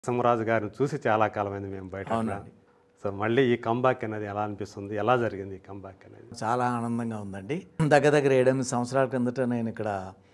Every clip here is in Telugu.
నరసింహరాజు గారిని చూసి చాలా కాలమైంది మేము బయట అవునండి. సో మళ్ళీ ఈ కంబాక్ అనేది ఎలా అనిపిస్తుంది ఎలా జరిగింది ఈ కంబాక్ అనేది చాలా ఆనందంగా ఉందండి దగ్గర దగ్గర ఏడెనిమిది సంవత్సరాల కిందట నేను ఇక్కడ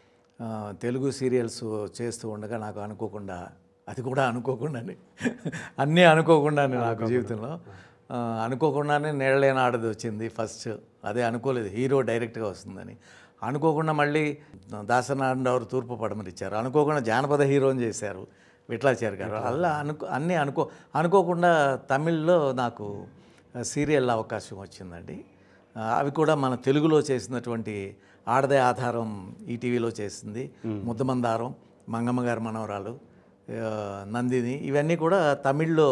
ఆ, తెలుగు సీరియల్స్ చేస్తూ ఉండగా నాకు అనుకోకుండా అది కూడా అనుకోకుండానే అన్నీ అనుకోకుండానే నాకు జీవితంలో ఆ, అనుకోకుండానే నీళ్ళలేని ఆడది వచ్చింది ఫస్ట్ అదే అనుకోలేదు హీరో డైరెక్ట్గా వస్తుందని అనుకోకుండా మళ్ళీ దాసనారాయణరావు తూర్పు పడమని ఇచ్చారు అనుకోకుండా జానపద హీరోని చేశారు విట్లాచారి గారు అలా అనుకో అన్నీ అనుకో అనుకోకుండా తమిళ్లో నాకు సీరియల్ అవకాశం వచ్చిందండి ఆ, అవి కూడా మన తెలుగులో చేసినటువంటి ఆడదే ఆధారం ఈటీవీలో చేసింది ముద్దమందారం మంగమ్మ గారి మనవరాలు ఆ, నందిని ఇవన్నీ కూడా తమిళ్లో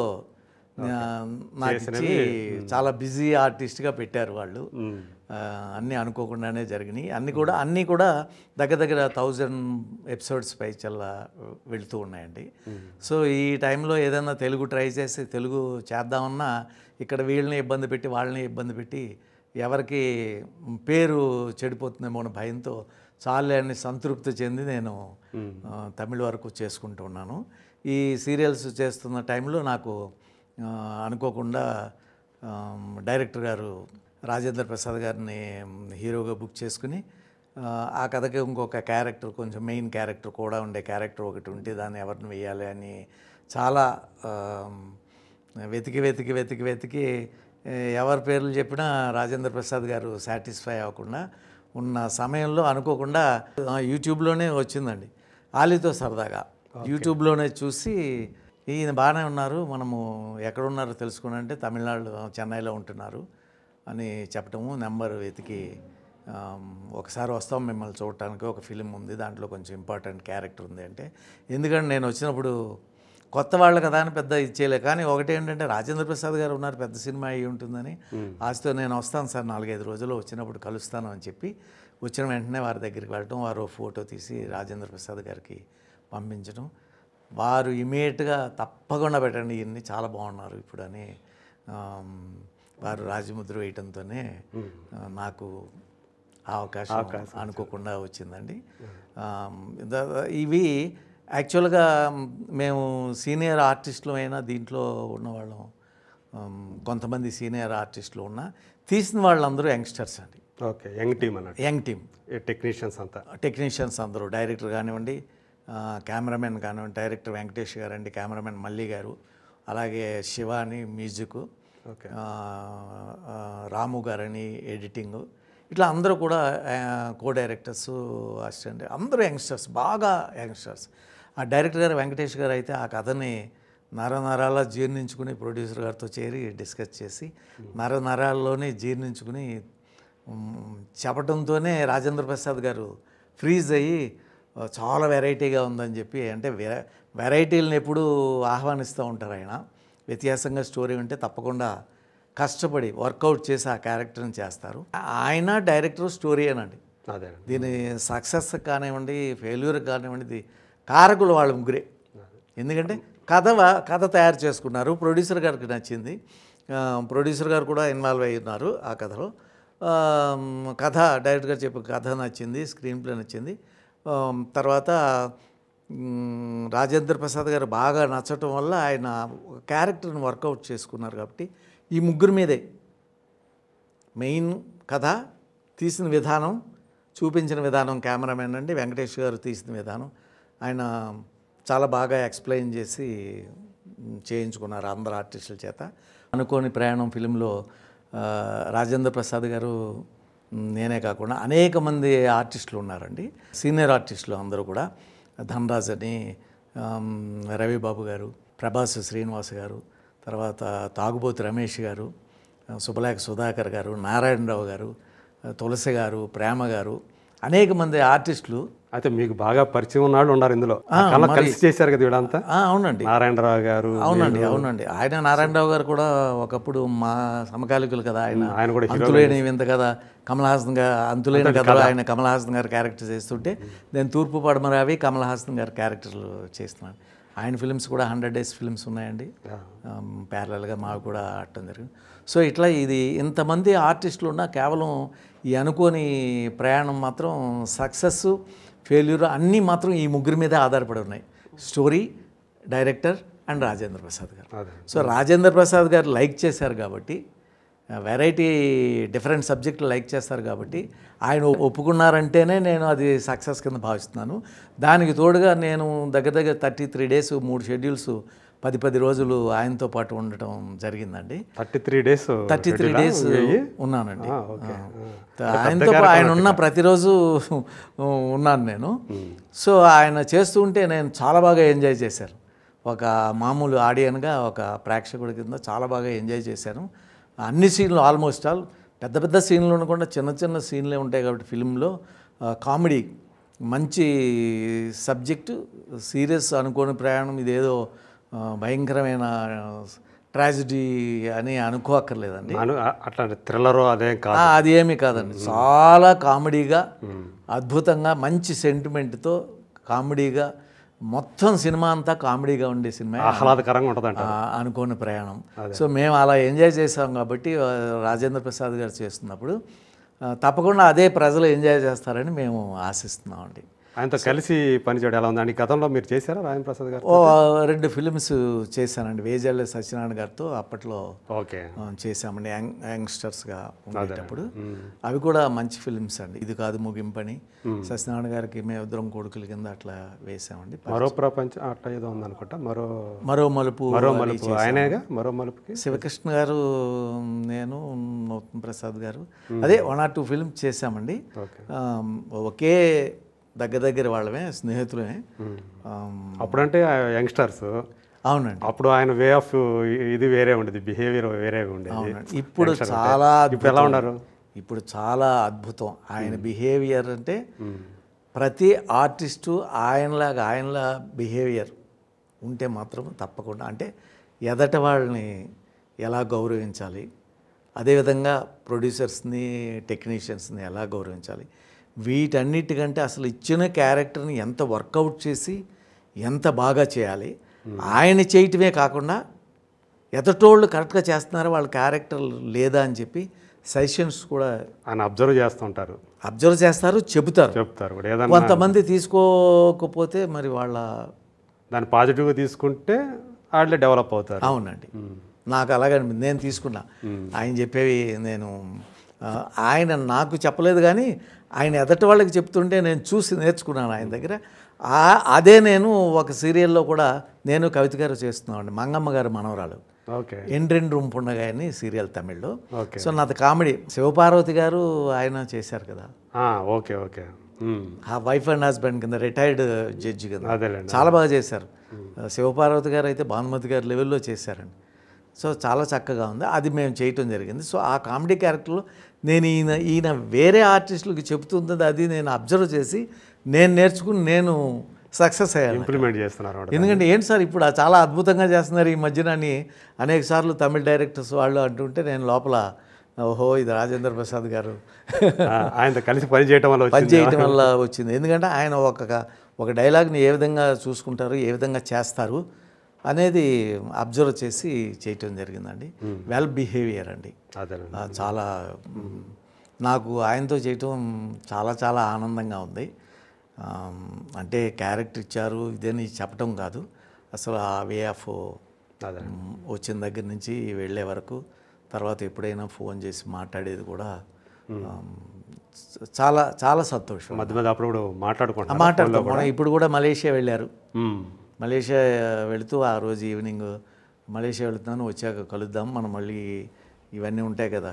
ఆ, నాకు ఇచ్చి చాలా బిజీ ఆర్టిస్ట్గా పెట్టారు వాళ్ళు ఆ, అన్నీ అనుకోకుండానే జరిగినాయి అన్నీ కూడా అన్నీ కూడా దగ్గర దగ్గర థౌజండ్ ఎపిసోడ్స్ పై చల్లా వెళుతూ ఉన్నాయండి సో ఈ టైంలో ఏదైనా తెలుగు ట్రై చేసి తెలుగు చేద్దామన్నా ఇక్కడ వీళ్ళని ఇబ్బంది పెట్టి వాళ్ళని ఇబ్బంది పెట్టి ఎవరికి పేరు చెడిపోతుందేమో అనే భయంతో చాలే అని సంతృప్తి చెంది నేను ఆ, తమిళ వరకు చేసుకుంటూ ఉన్నాను ఈ సీరియల్స్ చేస్తున్న టైంలో నాకు ఆ, అనుకోకుండా ఆమ్, డైరెక్టర్ గారు రాజేంద్ర ప్రసాద్ గారిని హీరోగా బుక్ చేసుకుని ఆ, ఆ కథకి ఇంకొక క్యారెక్టర్ కొంచెం మెయిన్ క్యారెక్టర్ కూడా ఉండే క్యారెక్టర్ ఒకటి ఉంటే దాన్ని ఎవరిని వేయాలి అని చాలా ఆమ్, వెతికి వెతికి వెతికి వెతికి ఏ, ఎవరి పేర్లు చెప్పినా రాజేంద్ర ప్రసాద్ గారు సాటిస్ఫై అవ్వకుండా ఉన్న సమయంలో అనుకోకుండా ఆ, యూట్యూబ్లోనే వచ్చిందండి ఆలీతో సరదాగా యూట్యూబ్లోనే చూసి ఈయన బాగానే ఉన్నారు మనము ఎక్కడున్నారో తెలుసుకుని అంటే తమిళనాడు చెన్నైలో ఉంటున్నారు అని చెప్పటము నెంబర్ వెతికి ఆమ్, ఒకసారి వస్తాం మిమ్మల్ని చూడటానికి ఒక ఫిలిం ఉంది దాంట్లో కొంచెం ఇంపార్టెంట్ క్యారెక్టర్ ఉంది అంటే ఎందుకంటే నేను వచ్చినప్పుడు కొత్త వాళ్ళు కదా అని పెద్ద ఇచ్చేయలే కానీ ఒకటి ఏంటంటే రాజేంద్ర ప్రసాద్ గారు ఉన్నారు పెద్ద సినిమా అయి ఉంటుందని ఆశతో నేను వస్తాను సార్ నాలుగైదు రోజులు వచ్చినప్పుడు కలుస్తాను అని చెప్పి వచ్చిన వెంటనే వారి దగ్గరికి వెళ్ళటం వారు ఓ ఫోటో తీసి రాజేంద్ర ప్రసాద్ గారికి పంపించడం వారు ఇమీడియట్గా తప్పకుండా పెట్టండి ఇవన్నీ చాలా బాగున్నారు ఇప్పుడు అని ఆమ్, వారు రాజముద్ర వేయటంతోనే ఆ, నాకు ఆ అవకాశం అనుకోకుండా వచ్చిందండి ఆమ్, ద- ఇవి యాక్చువల్గా మేము సీనియర్ ఆర్టిస్టులు అయినా దీంట్లో ఉన్నవాళ్ళం ఆమ్, కొంతమంది సీనియర్ ఆర్టిస్టులు ఉన్నా తీసిన వాళ్ళందరూ యంగ్స్టర్స్ అండి ఓకే యంగ్ టీమ్ అన్నట్టు యంగ్ టీమ్ టెక్నీషియన్స్ అంతా టెక్నీషియన్స్ అందరూ డైరెక్టర్ కానివ్వండి ఆ, కెమెరామెన్ కానివ్వండి డైరెక్టర్ వెంకటేష్ గారు అండి కెమెరామెన్ మల్లి గారు అలాగే శివాని మ్యూజిక్ ఓకే ఆ, ఆ, రాము గారని ఎడిటింగ్ ఇట్లా అందరూ కూడా కో డైరెక్టర్స్ అసిస్టెంట్ అందరూ యంగ్స్టర్స్ బాగా యంగ్స్టర్స్ ఆ డైరెక్టర్ గారు వెంకటేష్ గారు అయితే ఆ కథని నర నరాల జీర్ణించుకుని ప్రొడ్యూసర్ గారితో చేరి డిస్కస్ చేసి నర నరాల్లోనే జీర్ణించుకుని మ్, చెప్పడంతోనే రాజేంద్ర ప్రసాద్ గారు ఫ్రీజ్ అయ్యి "ఆ, చాలా వెరైటీగా ఉందని చెప్పి అంటే వె వెరైటీలను ఎప్పుడూ ఆహ్వానిస్తూ ఉంటారు ఆయన వ్యత్యాసంగా స్టోరీ ఉంటే తప్పకుండా కష్టపడి వర్కౌట్ చేసి ఆ క్యారెక్టర్ని చేస్తారు ఆయన డైరెక్టర్ స్టోరీ అనండి అదే దీని సక్సెస్ కానివ్వండి ఫెయిల్యూర్ కానివ్వండి ఇది కారకులు వాళ్ళ ముగ్గురే ఎందుకంటే కథ వా- కథ తయారు చేసుకున్నారు ప్రొడ్యూసర్ గారికి నచ్చింది ఆ, ప్రొడ్యూసర్ గారు కూడా ఇన్వాల్వ్ అయి ఉన్నారు ఆ కథలో ఆ, కథ డైరెక్టర్ గారు చెప్పే కథ నచ్చింది స్క్రీన్ ప్లే నచ్చింది ఆ, తర్వాత మ్, రాజేంద్ర ప్రసాద్ గారు బాగా నచ్చటం వల్ల ఆయన ఒక క్యారెక్టర్ని వర్కౌట్ చేసుకున్నారు కాబట్టి ఈ ముగ్గురు మీదే మెయిన్ కథ తీసిన విధానం చూపించిన విధానం కెమెరామెన్ అండి వెంకటేష్ గారు తీసిన విధానం ఆయన చాలా బాగా ఎక్స్ప్లెయిన్ చేసి మ్, చేయించుకున్నారు అందరు ఆర్టిస్టుల చేత అనుకోని ప్రయాణం ఫిలింలో ఆ, రాజేంద్ర ప్రసాద్ గారు మ్, నేనే కాకుండా అనేక మంది ఆర్టిస్టులు ఉన్నారండి సీనియర్ ఆర్టిస్టులు అందరూ కూడా ధనరాజ్ అని ఆమ్, రవిబాబు గారు ప్రభాస్ శ్రీనివాస్ గారు తర్వాత తాగుబోతు రమేష్ గారు సుబలేఖ సుధాకర్ గారు నారాయణరావు గారు తులసి గారు ప్రేమ గారు అనేక మంది ఆర్టిస్టులు అయితే మీకు బాగా పరిచయం ఉన్నాళ్ళు ఉన్నారు ఇందులో కల్లా కలిసి చేశారు కదా వీడంతా ఆ, అవునండి నారాయణరావు గారు అవునండి అవునండి ఆయన నారాయణరావు గారు కూడా ఒకప్పుడు మా సమకాలికులు కదా ఆయన ఆయన కూడా అంతులేని వింత కదా కమల్ హాసన్ గారు అంతులేని కథలో ఆయన కమల్ హాసన్ గారు క్యారెక్టర్ చేస్తుంటే నేను తూర్పు పడమరావి కమల్ హాసన్ గారు క్యారెక్టర్లు చేస్తున్నాను ఆయన ఫిల్మ్స్ కూడా హండ్రెడ్ డేస్ ఫిల్మ్స్ ఉన్నాయండి ప్యారలల్గా మావి కూడా ఆడటం జరిగింది సో ఇట్లా ఇది ఇంతమంది ఆర్టిస్టులు ఉన్నా కేవలం ఈ అనుకోని ప్రయాణం మాత్రం సక్సెస్ ఫెయిల్యూర్ అన్నీ మాత్రం ఈ ముగ్గురి మీదే ఆధారపడి ఉన్నాయి story director and Rajendra Prasad గారు అదే సో రాజేంద్ర ప్రసాద్ గారు లైక్ చేశారు కాబట్టి వెరైటీ డిఫరెంట్ సబ్జెక్టులు లైక్ చేస్తారు కాబట్టి ఆయన ఒప్పుకున్నారంటేనే నేను అది సక్సెస్ కింద భావిస్తున్నాను దానికి తోడుగా నేను దగ్గర దగ్గర థర్టీ త్రీ డేస్ మూడు షెడ్యూల్స్ పది పది రోజులు ఆయనతో పాటు ఉండటం జరిగిందండి thirty three days thirty three days ఉన్నానండి ఓకే ఆ. ఆయనతో పా- ఆయన ఉన్న ప్రతిరోజు ఉన్నాను నేను సో ఆయన చేస్తూ ఉంటే నేను చాలా బాగా ఎంజాయ్ చేశాను ఒక మామూలు ఆడియన్గా ఒక ప్రేక్షకుడి కింద చాలా బాగా ఎంజాయ్ చేశాను అన్ని సీన్లు ఆల్మోస్ట్ ఆల్ పెద్ద పెద్ద సీన్లు ఉండకుండా చిన్న చిన్న సీన్లే ఉంటాయి కాబట్టి ఫిల్మ్లో కామెడీ మంచి సబ్జెక్టు సీరియస్ అనుకోని ప్రయాణం ఇదేదో ఆ, భయంకరమైన ట్రాజిడీ అని అనుకోక్కర్లేదండి అను- అ- అట్లాంటి థ్రిల్లర్ అదేం కాదు ఆ, అది ఏమీ కాదండి చాలా కామెడీగా అద్భుతంగా మంచి సెంటిమెంట్తో కామెడీగా మొత్తం సినిమా అంతా కామెడీగా ఉండే సినిమా ఆహ్లాదకరంగా ఉంటుందంట ఆ, అనుకోని ప్రయాణం సో మేము అలా ఎంజాయ్ చేసాం కాబట్టి ఆ, రాజేంద్ర ప్రసాద్ గారు చేస్తున్నప్పుడు ఆ, తప్పకుండా అదే ప్రజలు ఎంజాయ్ చేస్తారని మేము ఆశిస్తున్నామండి ఆయనతో కలిసి పనిచేయడం ఎలా ఉందండి గతంలో మీరు చేశారా రాజేంద్ర ప్రసాద్ గారు ఓ రెండు ఫిలిమ్స్ చేశానండి వేజాళ్ళ సత్యనారాయణ గారితో అప్పట్లో ఓకే ఆ, చేశామండి యంగ్ యంగ్స్టర్స్గా ఉండేటప్పుడు అవి కూడా మంచి ఫిలిమ్స్ అండి ఇది కాదు ముగింపని సత్యనారాయణ గారికి మేమిద్దరం కొడుకుల కింద అట్లా వేసామండి మరో ప్రపంచం అట్లా ఏదో ఉందనుకుంటా మరో మరో మలుపు మరో మలుపు ఆయనేగా మరో మలుపుకి శివకృష్ణ గారు నేను నూతన్ ప్రసాద్ గారు అదే వన్ ఆర్ టూ ఫిల్మ్ చేశామండి ఓకే ఆ, ఒకే దగ్గర దగ్గర వాళ్ళమే స్నేహితులమే ఆ, అప్పుడంటే యంగ్స్టర్స్ అవునండి అప్పుడు ఆయన వే ఆఫ్ ఇది వేరే ఉండేది బిహేవియర్ వేరే ఉండేది అవునండి ఇప్పుడు చాలా ఇప్పుడు ఎలా ఉన్నారు ఇప్పుడు చాలా అద్భుతం ఆయన బిహేవియర్ అంటే ప్రతి ఆర్టిస్టు ఆయనలాగా ఆయనలా బిహేవియర్ ఉంటే మాత్రం తప్పకుండా అంటే ఎదట వాళ్ళని ఎలా గౌరవించాలి అదేవిధంగా ప్రొడ్యూసర్స్ని టెక్నీషియన్స్ని ఎలా గౌరవించాలి వీటన్నిటికంటే అసలు ఇచ్చిన క్యారెక్టర్ని ఎంత వర్కౌట్ చేసి ఎంత బాగా చేయాలి ఆయన చేయటమే కాకుండా ఎదటోళ్ళు కరెక్ట్గా చేస్తున్నారో వాళ్ళ క్యారెక్టర్ లేదా అని చెప్పి సజెషన్స్ కూడా ఆయన అబ్జర్వ్ చేస్తుంటారు అబ్జర్వ్ చేస్తారు చెబుతారు చెప్తారు కూడా ఏదన్నా కొంతమంది తీసుకోకపోతే మరి వాళ్ళ దాన్ని పాజిటివ్గా తీసుకుంటే వాళ్ళే డెవలప్ అవుతారు అవునండి నాకు అలాగే అనిపించింది నేను తీసుకున్నా ఆయన చెప్పేవి నేను ఆ, ఆయన నాకు చెప్పలేదు కానీ ఆయన ఎదటి వాళ్ళకి చెప్తుంటే నేను చూసి నేర్చుకున్నాను ఆయన దగ్గర ఆ- అదే నేను ఒక సీరియల్లో కూడా నేను కవిత గారు చేస్తున్నామండి మంగమ్మ గారు మనవరాలు ఓకే ఎండ్రెండ్ రూమ్ పుండగా అని సీరియల్ తమిళ్లో ఓకే సో నాది కామెడీ శివపార్వతి గారు ఆయన చేశారు కదా ఆ, ఓకే ఓకే ఉమ్. ఆ వైఫ్ అండ్ హస్బెండ్ కింద రిటైర్డ్ జడ్జి కింద అదేలేండి చాలా బాగా చేశారు శివపార్వతి గారు అయితే భానుమతి గారి లెవెల్లో చేశారండి సో చాలా చక్కగా ఉంది అది మేము చేయటం జరిగింది సో ఆ కామెడీ క్యారెక్టర్లో నేను ఈయన ఈయన వేరే ఆర్టిస్టులకి చెప్తుంది అది నేను అబ్జర్వ్ చేసి నేను నేర్చుకుని నేను సక్సెస్ అయ్యాను ఇంప్లిమెంట్ చేస్తున్నారు వాడు. ఎందుకంటే ఏంటి సార్ ఇప్పుడు ఆ చాలా అద్భుతంగా చేస్తున్నారు ఈ మధ్యన అని అనేక సార్లు తమిళ డైరెక్టర్స్ వాళ్ళు అంటుంటే నేను లోపల ఓహో ఇది రాజేంద్ర ప్రసాద్ గారు ఆ, ఆయనతో కలిసి పని చేయటం వల్ల పని వచ్చింది చేయటం వల్ల వచ్చింది ఎందుకంటే ఆయన ఒక ఒక డైలాగ్ని ఏ విధంగా చూసుకుంటారు ఏ విధంగా చేస్తారు అనేది అబ్జర్వ్ చేసి చేయటం జరిగిందండి వెల్ బిహేవియర్ అండి అదేనండి ఆ, చాలా మ్, నాకు ఆయనతో చేయటం చాలా చాలా ఆనందంగా ఉంది ఆమ్, అంటే క్యారెక్టర్ ఇచ్చారు ఇదని చెప్పటం కాదు అసలు ఆ వే ఆఫ్ అదే వచ్చిన దగ్గర నుంచి వెళ్ళే వరకు తర్వాత ఎప్పుడైనా ఫోన్ చేసి మాట్లాడేది కూడా ఆమ్, చాలా చాలా సంతోషం మధ్య మధ్య అప్పుడు మాట్లాడుకుంటాం మాట్లాడతాం మనం ఇప్పుడు కూడా మలేషియా వెళ్ళారు ఉమ్. మలేషియా వెళుతూ ఆ రోజు ఈవినింగ్ మలేషియా వెళుతున్నాను వచ్చాక కలుద్దాం మనం మళ్ళీ ఇవన్నీ ఉంటాయి కదా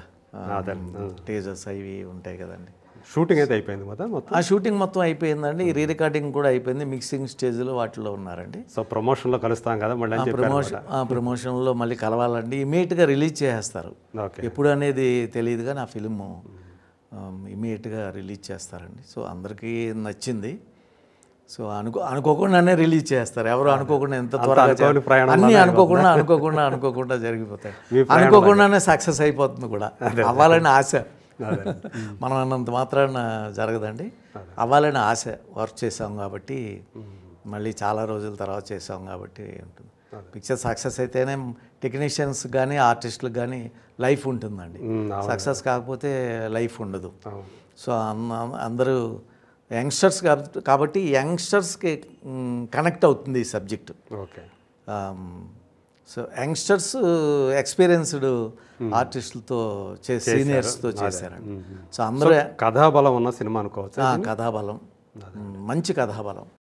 టేజర్స్ అవి ఉంటాయి కదండి షూటింగ్ అయితే అయిపోయింది మొత్తం మొత్తం ఆ షూటింగ్ మొత్తం అయిపోయిందండి రీ రికార్డింగ్ కూడా అయిపోయింది మిక్సింగ్ స్టేజ్లో వాటిలో ఉన్నారండి సో ప్రమోషన్లో కలుస్తాం కదా మళ్ళీ అని చెప్పారు ప్రమోషన్ ఆ ప్రమోషన్లో మళ్ళీ కలవాలండి ఇమీడియట్గా రిలీజ్ చేసేస్తారు ఓకే ఎప్పుడు అనేది తెలియదు కానీ ఆ ఫిలిం ఇమీడియట్గా రిలీజ్ చేస్తారండి సో అందరికీ నచ్చింది సో అనుకో అనుకోకుండానే రిలీజ్ చేస్తారు ఎవరు అనుకోకుండా ఎంత త్వరగా అనుకోని చే- ప్రయాణంలోనే అన్నీ అనుకోకుండా అనుకోకుండా అనుకోకుండా జరిగిపోతాయి మీ అనుకోకుండానే సక్సెస్ అయిపోతుంది కూడా అవ్వాలని ఆశ మనం అన్నంత మాత్రాన జరగదండి అవ్వాలని ఆశ వర్క్ చేసాం కాబట్టి మళ్ళీ చాలా రోజుల తర్వాత చేసాం కాబట్టి ఉంటుంది పిక్చర్ సక్సెస్ అయితేనే టెక్నీషియన్స్ కానీ ఆర్టిస్టులకు కానీ లైఫ్ ఉంటుందండి ఉమ్, అవును. సక్సెస్ కాకపోతే లైఫ్ ఉండదు అవును. సో అన్న- అందరూ యంగ్స్టర్స్ కాబట్టి కాబట్టి యంగ్స్టర్స్కి కనెక్ట్ అవుతుంది ఈ subject okay so youngsters experienced ఆర్టిస్టులతో చేసి సీనియర్స్తో చేశారండి సో అందరూ కథాబలం ఉన్న సినిమా అనుకోవచ్చు ఆ, కథాబలం మంచి కథాబలం